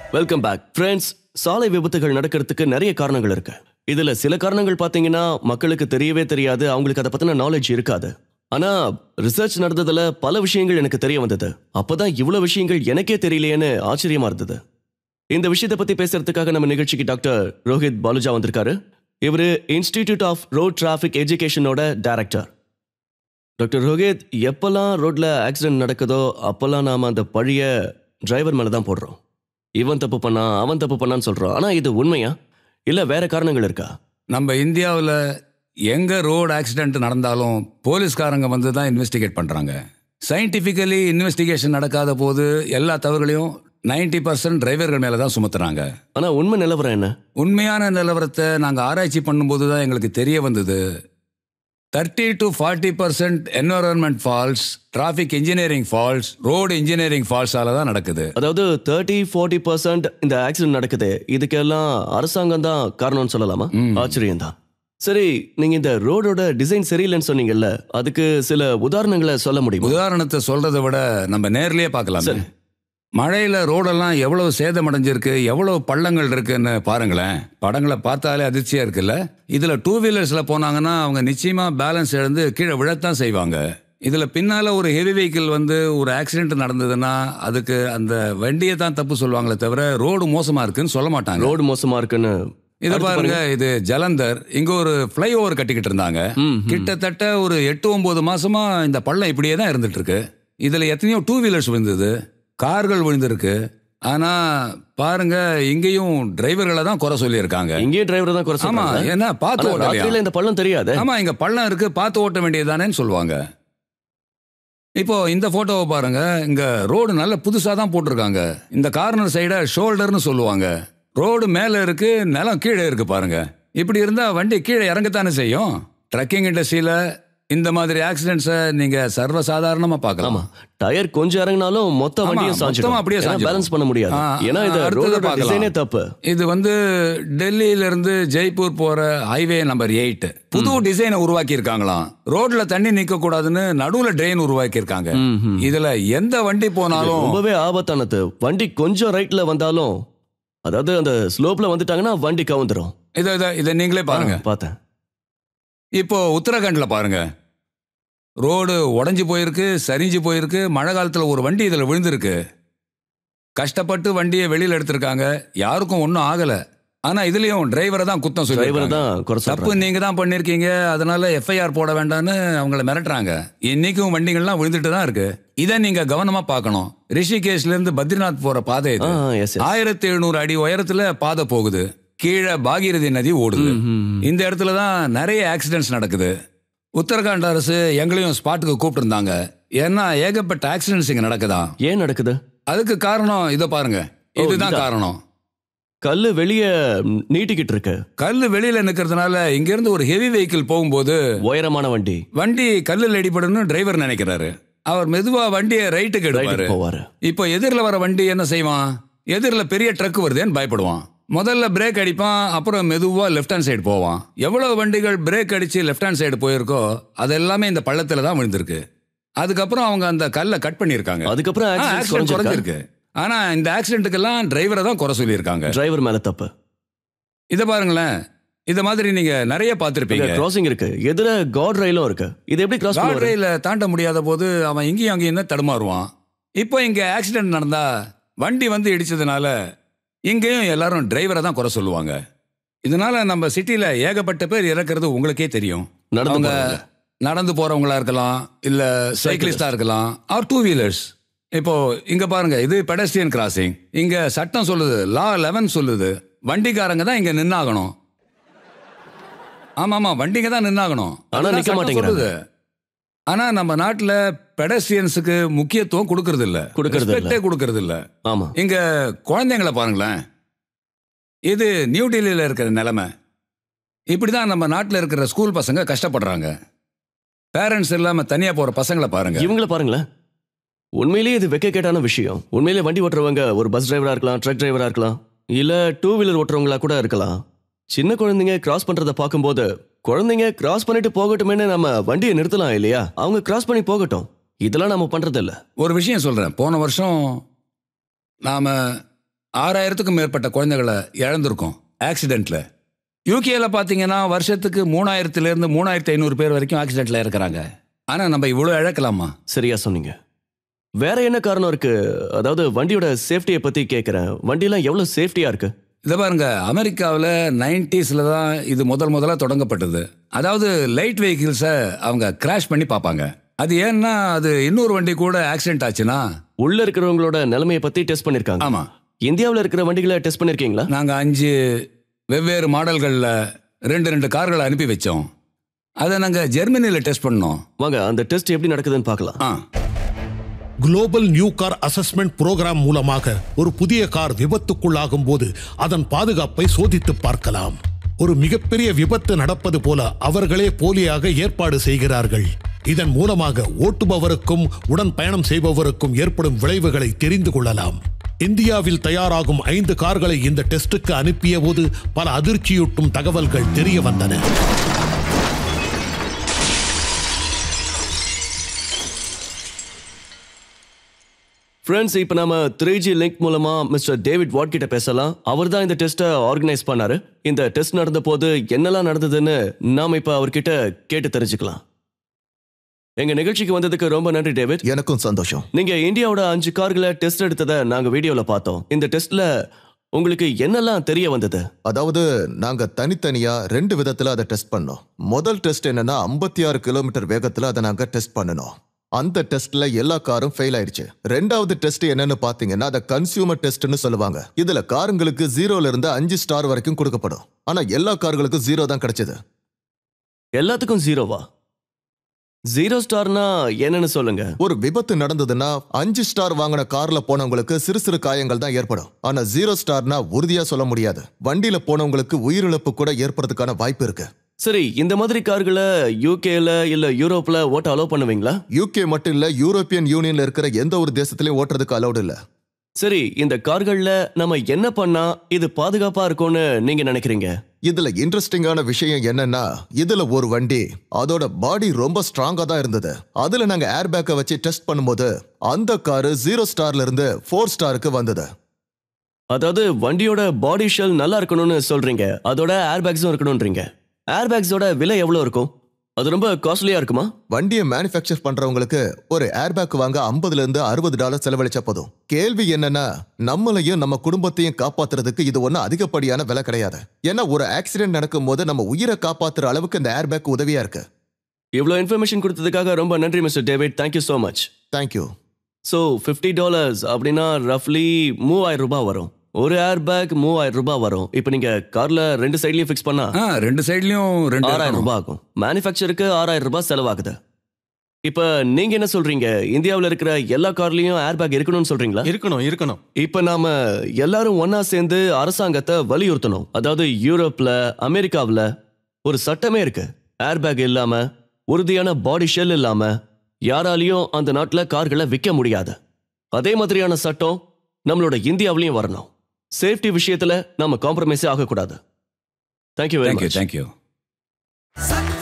Welcome back friends சாலை விபத்துகள் நடக்கிறதுக்கு நிறைய காரணங்கள் இருக்கு இதுல சில காரணங்கள் பாத்தீங்கன்னா மக்களுக்கு தெரியவே தெரியாது அவங்களுக்கு அதை பத்தின நாலேஜ் இருக்காது ஆனா ரிசர்ச் நடந்ததுல பல விஷயங்கள் எனக்கு தெரிய வந்தது அப்பதான் இவ்வளவு விஷயங்கள் எனக்கே தெரியலையேன்னு ஆச்சரியமா இருந்தது இந்த விஷயத்தை பத்தி பேசுறதுக்காக நம்ம நிகழ்ச்சிக்கு டாக்டர் ரோஹித் பாலுஜா வந்திருக்காரு இவரு இன்ஸ்டிடியூட் ஆஃப் ரோட் டிராஃபிக் எஜுகேஷனோட டைரக்டர் டாக்டர் ரோஹித் எப்பெல்லாம் ரோட்ல ஆக்சிடென்ட் நடக்குதோ அப்பெல்லாம் நாம அந்த பழிய டிரைவர் மேல தான் போடுறோம் இவன் தப்பு பண்ணா அவன் தப்பு பண்ணான்னு சொல்றோம் ஆனா இது உண்மையா இல்ல வேற காரணங்கள் இருக்கா நம்ம இந்தியாவில் எங்கே ரோடு ஆக்சிடென்ட் நடந்தாலும் போலீஸ்காரங்க வந்து தான் இன்வெஸ்டிகேட் பண்ணுறாங்க சயின்டிஃபிக்கலி இன்வெஸ்டிகேஷன் நடக்காத போது எல்லா தவறுகளையும் 90% பர்சன்ட் டிரைவர்கள் மேலே தான் சுமத்துறாங்க ஆனா உண்மை நிலவரம் என்ன உண்மையான நிலவரத்தை நாங்கள் ஆராய்ச்சி பண்ணும்போது தான் எங்களுக்கு தெரிய வந்தது thirty to forty percent environment falls traffic engineering falls road engineering ஃபால்ஸால தான் நடக்குது அதாவது தேர்ட்டி ஃபார்ட்டி பர்சன்ட் இந்த ஆக்சிடென்ட் நடக்குது இதுக்கெல்லாம் அரசாங்கம் தான் காரணம்னு சொல்லலாமா ஆச்சரியம் தான் சரி நீங்க இந்த ரோடோட டிசைன் சரியில்லைன்னு சொன்னீங்கல்ல அதுக்கு சில உதாரணங்களை சொல்ல முடியுமா உதாரணத்தை சொல்றதை விட நம்ம நேர்லயே பார்க்கலாம் சரி. மழையில ரோடெல்லாம் எவ்வளவு சேதமடைஞ்சிருக்கு எவ்வளவு பள்ளங்கள் இருக்குன்னு பாருங்களேன் படங்களை பார்த்தாலே அதிர்ச்சியா இருக்குல்ல இதுல டூ வீலர்ஸ்ல போனாங்கன்னா அவங்க நிச்சயமா பேலன்ஸ் இழந்து கீழே விழத்தான் செய்வாங்க இதுல பின்னால ஒரு ஹெவி வெஹிக்கிள் வந்து ஒரு ஆக்சிடென்ட் நடந்ததுன்னா அதுக்கு அந்த வண்டியை தான் தப்பு சொல்லுவாங்களே தவிர ரோடு மோசமா இருக்குன்னு சொல்ல மாட்டாங்க ரோடு மோசமா இருக்குன்னு இது அடுத்து பாருங்க இது ஜலந்தர் இங்க ஒரு ஃப்ளைஓவர் கட்டிக்கிட்டு இருந்தாங்க ம், ம். கிட்டத்தட்ட ஒரு எட்டு ஒன்பது மாசமா இந்த பள்ளம் இப்படியே தான் இருந்துட்டு இருக்கு இதுல எத்தனையோ டூ வீலர்ஸ் விழுந்தது கார்கள் விழுந்திருக்கு ஆனா பாருங்க இங்கேயும் டிரைவர்களை தான் குறை சொல்லியிருக்காங்க இங்கேயும் டிரைவர் தான் குறை ஆமா சொல்றாங்க என்ன பார்த்து ஆனா ஓட்டலையா ராத்திரியில இந்த பள்ளம் தெரியாது ஆமா இங்க பள்ளம் இருக்கு பார்த்து ஓட்ட வேண்டியதுதானேன்னு சொல்லுவாங்க இப்போ இந்த போட்டோவை பாருங்க இங்க ரோடு நல்ல புதுசா தான் போட்டிருக்காங்க இந்த கார்னர் சைட ஷோல்டர்னு சொல்லுவாங்க ரோடு மேல இருக்கு நிலம் கீழே இருக்கு பாருங்க இப்படி இருந்தா வண்டி கீழே இறங்கத்தானே செய்யும் ட்ரக்கிங் இண்டஸ்ட்ரியில இந்த மாதிரி ஆக்சிடென்ட்ஸை நீங்க சர்வசாதாரணமா பார்க்கலாம் ஆமா டயர் கொஞ்சம் இறங்கினாலும் மொத்த ஆமா, வண்டியும் சாஞ்சிடும் மொத்தமா அப்படியே சாஞ்சிடும். பேலன்ஸ் பண்ண முடியாது ஆ, ஏன்னா இது அடுத்தது ரோடோட பார்க்கலாம். டிசைனே தப்பு இது வந்து டெல்லியில இருந்து ஜெய்ப்பூர் போற ஹைவே நம்பர் எயிட் புது டிசைனை உருவாக்கி இருக்காங்களாம் ரோட்ல தண்ணி நிக்க கூடாதுன்னு நடுவுல ட்ரெயின் உருவாக்கி இருக்காங்க ம், ம். இதுல எந்த வண்டி போனாலும் ரொம்பவே ஆபத்தானது வண்டி கொஞ்சம் ரைட்ல வந்தாலும் அதாவது அந்த ஸ்லோப்ல வந்துட்டாங்கன்னா வண்டி கவுந்துரும் இத இத இத நீங்களே பாருங்க ஆ, பார்த்தேன் இப்போ உத்தரகாண்ட்ல பாருங்க ரோடு உடைஞ்சு போயிருக்கு சரிஞ்சு போயிருக்கு மழை காலத்துல ஒரு வண்டி இதுல விழுந்திருக்கு கஷ்டப்பட்டு வண்டியை வெளியில எடுத்திருக்காங்க யாருக்கும் ஒன்றும் ஆகல ஆனா இதுலயும் டிரைவரை தான் குத்தம் டிரைவர் சொல்லி தான் குறை தப்பு சொல்றாங்க நீங்க தான் பண்ணிருக்கீங்க அதனால எஃப்ஐஆர் போட வேண்டாம்னு அவங்கள மிரட்டுறாங்க இன்னைக்கும் வண்டிகள்லாம் விழுந்துட்டு தான் இருக்கு இதை நீங்க கவனமா பார்க்கணும் ரிஷிகேஷ்ல இருந்து பத்ரிநாத் போற பாதை இது எஸ் ஆயிரத்தி எழுநூறு அடி உயரத்துல பாதை போகுது கீழே பாகீரதி நதி ஓடுது இந்த இடத்துல தான் நிறைய ஆக்சிடென்ட்ஸ் நடக்குது உத்தரகாண்ட் அரசு எங்களையும் ஸ்பாட்டுக்கு கூப்பிட்டுருந்தாங்க ஏன்னா ஏகப்பட்ட ஆக்சிடென்ட்ஸ் இங்க நடக்குதாம் ஏன் நடக்குது அதுக்கு காரணம் இதை பாருங்க ஓ, இதுதான் இதா? காரணம் கல்லு வெளிய நீட்டிக்கிட்டு இருக்கு கல்லு வெளியில நிக்கிறதுனால இங்க இருந்து ஒரு ஹெவி வெஹிக்கிள் போகும்போது உயரமான வண்டி வண்டி கல்லில் அடிபடணும்னு டிரைவர் நினைக்கிறாரு அவர் மெதுவா வண்டியை ரைட்டுக்கு எடுப்பாரு ரைட்டுக்கு போவாரு இப்போ எதிரில் வர வண்டி என்ன செய்வான் எதிரில் பெரிய ட்ரக் வருதேன்னு பயப்படுவான் முதல்ல பிரேக் அடிப்பான் அப்புறம் மெதுவா லெஃப்ட் ஹேண்ட் சைடு போவான் எவ்வளவு வண்டிகள் பிரேக் அடிச்சு லெஃப்ட் ஹேண்ட் சைடு போயிருக்கோ அது எல்லாமே இந்த பள்ளத்துல தான் விழுந்திருக்கு அதுக்கப்புறம் அவங்க அந்த கல்லை கட் பண்ணியிருக்காங்க அதுக்கப்புறம் ஆக்சிடென்ட் ஆக்சிடென்ட் குறைஞ்சிருக்கு குறைஞ்சிருக்கு ஆனா இந்த ஆக்சிடென்ட்டுக்கெல்லாம் டிரைவரை தான் குறை சொல்லியிருக்காங்க டிரைவர் மேல தப்பு இதை பாருங்களேன் இத மாதிரி நீங்க நிறைய பார்த்திருப்பீங்க கிராசிங் இருக்கு எதிர காட் ரயிலும் இருக்கு இது எப்படி கிராஸ் காட் பண்ணுவாரு ரயில தாண்ட முடியாத போது அவன் இங்கேயும் அங்கேயும் தான் தடுமாறுவான் இப்போ இங்க ஆக்சிடென்ட் நடந்தா வண்டி வந்து இடிச்சதுனால இங்கேயும் எல்லாரும் டிரைவரை தான் குறை சொல்லுவாங்க இதனால நம்ம சிட்டில ஏகப்பட்ட பேர் இறக்குறது உங்களுக்கே தெரியும் நடந்து அவங்க போறாங்க. நடந்து போறவங்களா இருக்கலாம் இல்ல சைக்கிளிஸ்டா இருக்கலாம் ஆர் டூ வீலர்ஸ் இப்போ இங்க பாருங்க இது பெடஸ்ட்ரியன் கிராசிங் இங்க சட்டம் சொல்லுது லா லெவன் சொல்லுது வண்டிக்காரங்க தான் இங்க நின்னாகணும் ஆமா ஆமா வண்டிங்க தான் நின்னாகணும் ஆனா அதுதான் நிக்க சட்டம் மாட்டேங்கிறாங்க. சொல்லுது. ஆனா நம்ம நாட்டுல பெடஸ்ட்ரியன்ஸுக்கு முக்கியத்துவம் கொடுக்கறது இல்ல கொடுக்கறது இல்ல. Respect-ஏ கொடுக்கறது இல்ல ஆமா இங்க குழந்தைங்களை பாருங்களேன் இது நியூ டெல்லியில இருக்கிற நிலைமை இப்படிதான் நம்ம நாட்டுல இருக்கிற ஸ்கூல் பசங்க கஷ்டப்படுறாங்க பேரண்ட்ஸ் இல்லாம தனியா போற பசங்களை பாருங்க இவங்கள பாருங்களேன் உண்மையிலேயே இது வெக்கக்கேட்டான விஷயம் உண்மையிலேயே வண்டி ஓட்டுறவங்க ஒரு பஸ் டிரைவரா இருக்கலாம் ட்ரக் டிரைவரா இருக்கலாம் இல்ல டூ வீலர் ஓட்டுறவங்களா கூட இருக்கலாம் சின்ன குழந்தைங்க கிராஸ் பண்றத பார்க்கும்போது குழந்தைங்க கிராஸ் பண்ணிட்டு போகட்டுமேன்னு நம்ம வண்டியை நிறுத்தலாம் இல்லையா அவங்க கிராஸ் பண்ணி போகட்டும் இதெல்லாம் நம்ம பண்றது இல்ல ஒரு விஷயம் சொல்றேன் போன வருஷம் நாம ஆறாயிரத்துக்கும் மேற்பட்ட குழந்தைகளை இழந்திருக்கோம் ஆக்சிடெண்ட்டில் யூகேல பார்த்தீங்கன்னா வருஷத்துக்கு மூணாயிரத்துலேருந்து மூணாயிரத்தி ஐநூறு பேர் வரைக்கும் ஆக்சிடெண்ட்டில் இருக்கிறாங்க ஆனால் நம்ம இவ்வளோ இழக்கலாமா சரியா சொன்னீங்க வேற என்ன காரணம் இருக்கு அதாவது வண்டியோட சேஃப்டியை பத்தி கேட்கறேன் வண்டியெல்லாம் எவ்வளவு சேஃப்டியா இருக்கு இதை பாருங்க அமெரிக்காவில் நைன்டிஸில் தான் இது முதல் முதலாக தொடங்கப்பட்டது அதாவது லைட் வெஹிக்கிள்ஸை அவங்க கிராஷ் பண்ணி பார்ப்பாங்க அது ஏன்னா அது இன்னொரு வண்டி கூட ஆக்சிடென்ட் ஆச்சுன்னா உள்ள இருக்கிறவங்களோட நிலைமையை பத்தி டெஸ்ட் பண்ணிருக்காங்க ஆமாம் இந்தியாவுல இருக்கிற வண்டிகளை டெஸ்ட் பண்ணிருக்கீங்களா நாங்கள் அஞ்சு வெவ்வேறு மாடல்களில் ரெண்டு ரெண்டு கார்களை அனுப்பி வச்சோம் அதை நாங்கள் ஜெர்மனியில் டெஸ்ட் பண்ணோம் வாங்க அந்த டெஸ்ட் எப்படி நடக்குதுன்னு பார்க்கலாம் ஆ global new car assessment programme மூலமாக ஒரு புதிய கார் விபத்துக்குள்ளாகும் போது அதன் பாதுகாப்பை சோதித்து பார்க்கலாம் ஒரு மிகப்பெரிய விபத்து நடப்பது போல அவர்களே போலியாக ஏற்பாடு செய்கிறார்கள் இதன் மூலமாக ஓட்டுபவருக்கும் உடன் பயணம் செய்பவருக்கும் ஏற்படும் விளைவுகளை தெரிந்து கொள்ளலாம் இந்தியாவில் தயாராகும் ஐந்து கார்களை இந்த டெஸ்டுக்கு அனுப்பிய போது பல அதிர்ச்சியூட்டும் தகவல்கள் தெரிய வந்தன ஃப்ரெண்ட்ஸ் இப்போ நாம த்ரீ ஜி லிங்க் மூலமா மிஸ்டர் டேவிட் வாட் கிட்ட பேசலாம் அவர் தான் இந்த டெஸ்ட்டை ஆர்கனைஸ் பண்ணாரு இந்த டெஸ்ட் நடந்த போது என்னெல்லாம் நடந்ததுன்னு நாம இப்போ அவர்கிட்ட கேட்டு தெரிஞ்சுக்கலாம் எங்க நிகழ்ச்சிக்கு வந்ததுக்கு ரொம்ப நன்றி டேவிட் எனக்கும் சந்தோஷம் நீங்க இந்தியாவோட அஞ்சு கார்களை டெஸ்ட் எடுத்ததை நாங்க வீடியோல பார்த்தோம் இந்த டெஸ்ட்ல உங்களுக்கு என்னெல்லாம் தெரிய வந்தது அதாவது நாங்க தனித்தனியா ரெண்டு விதத்துல அதை டெஸ்ட் பண்ணோம் முதல் டெஸ்ட் என்னன்னா 56 ஆறு கிலோமீட்டர் வேகத்துல அதை நாங்க டெஸ்ட் பண்ணணும் அந்த டெஸ்ட்ல எல்லா காரும் ஃபெயில் ஆயிடுச்சு ரெண்டாவது டெஸ்ட் என்னன்னு பாத்தீங்கன்னா அதை கன்சியூமர் டெஸ்ட்னு சொல்லுவாங்க இதுல காருங்களுக்கு ஜீரோல இருந்து அஞ்சு ஸ்டார் வரைக்கும் கொடுக்கப்படும் ஆனா எல்லா கார்களுக்கும் ஜீரோ தான் கிடைச்சது எல்லாத்துக்கும் ஜீரோவா ஜீரோ ஸ்டார்னா என்னன்னு சொல்லுங்க ஒரு விபத்து நடந்ததுன்னா அஞ்சு ஸ்டார் வாங்கின கார்ல போனவங்களுக்கு சிறு சிறு காயங்கள் தான் ஏற்படும் ஆனா ஜீரோ ஸ்டார்னா உறுதியா சொல்ல முடியாது வண்டியில போனவங்களுக்கு உயிரிழப்பு கூட ஏற்படுறதுக்கான வாய்ப்பு இருக்கு சரி இந்த மாதிரி கார்களை யூகேல இல்ல யூரோப்ல ஓட்ட அலோவ் பண்ணுவீங்களா யூகே மட்டும் இல்ல யூரோப்பியன் யூனியன்ல இருக்கிற எந்த ஒரு தேசத்திலயும் ஓட்டுறதுக்கு அலௌட் இல்ல சரி இந்த கார்கள்ல நம்ம என்ன பண்ணா இது பாதுகாப்பா இருக்கும்னு நீங்க நினைக்கிறீங்க இதுல இன்ட்ரெஸ்டிங்கான விஷயம் என்னன்னா இதுல ஒரு வண்டி அதோட பாடி ரொம்ப ஸ்ட்ராங்கா தான் இருந்தது அதுல நாங்க ஏர் பேக்கை வச்சு டெஸ்ட் பண்ணும்போது அந்த காரு ஜீரோ ஸ்டார்ல இருந்து ஃபோர் ஸ்டாருக்கு வந்தது அதாவது வண்டியோட பாடி ஷெல் நல்லா இருக்கணும்னு சொல்றீங்க அதோட ஏர் பேக்ஸும் இருக்கணும்ன்றீங்க ஏர் பேக்ஸோட விலை எவ்வளவு இருக்கும் அது ரொம்ப காஸ்ட்லியா இருக்குமா வண்டியை மேனுஃபேக்சர் பண்றவங்களுக்கு ஒரு ஏர்பேக் வாங்க 50 இருந்து அறுபது டாலர் செலவழிச்சா போதும் கேள்வி என்னன்னா நம்மளையும் நம்ம குடும்பத்தையும் காப்பாத்துறதுக்கு இது ஒன்றும் அதிகப்படியான விலை கிடையாது ஏன்னா ஒரு ஆக்சிடென்ட் நடக்கும் போது நம்ம உயிரை காப்பாத்துற அளவுக்கு இந்த ஏர்பேக் உதவியா இருக்கு இவ்வளோ இன்ஃபர்மேஷன் கொடுத்ததுக்காக ரொம்ப நன்றி mister David thank you so much thank you so fifty dollars அப்படின்னா ரஃப்லி மூவாயிரம் ரூபாய் வரும் ஒரு ஏர் பேக் மூவாயிரம் ரூபாய் வரும் இப்போ நீங்க கார்ல ரெண்டு சைட்லயும் ஃபிக்ஸ் பண்ணா ஆ ரெண்டு சைட்லயும் ரெண்டு ஆறாயிரம் இருக்கணும். ரூபாய் ஆகும் மேனுஃபேக்சருக்கு ஆறாயிரம் ரூபாய் செலவாகுது இப்ப நீங்க என்ன சொல்றீங்க இந்தியாவுல இருக்கிற எல்லா கார்லயும் ஏர் பேக் இருக்கணும்னு சொல்றீங்களா இருக்கணும் இருக்கணும் இப்ப நாம எல்லாரும் ஒண்ணா சேர்ந்து அரசாங்கத்தை வலியுறுத்தணும் அதாவது யூரோப்ல அமெரிக்காவுல ஒரு சட்டமே இருக்கு ஏர் பேக் இல்லாம உறுதியான பாடி ஷெல் இல்லாம யாராலையும் அந்த நாட்டுல கார்களை விற்க முடியாது அதே மாதிரியான சட்டம் நம்மளோட இந்தியாவிலையும் வரணும் சேஃப்டி விஷயத்துல நம்ம காம்ப்ரமைஸே ஆகக்கூடாது thank you very thank you much thank you சட்டம்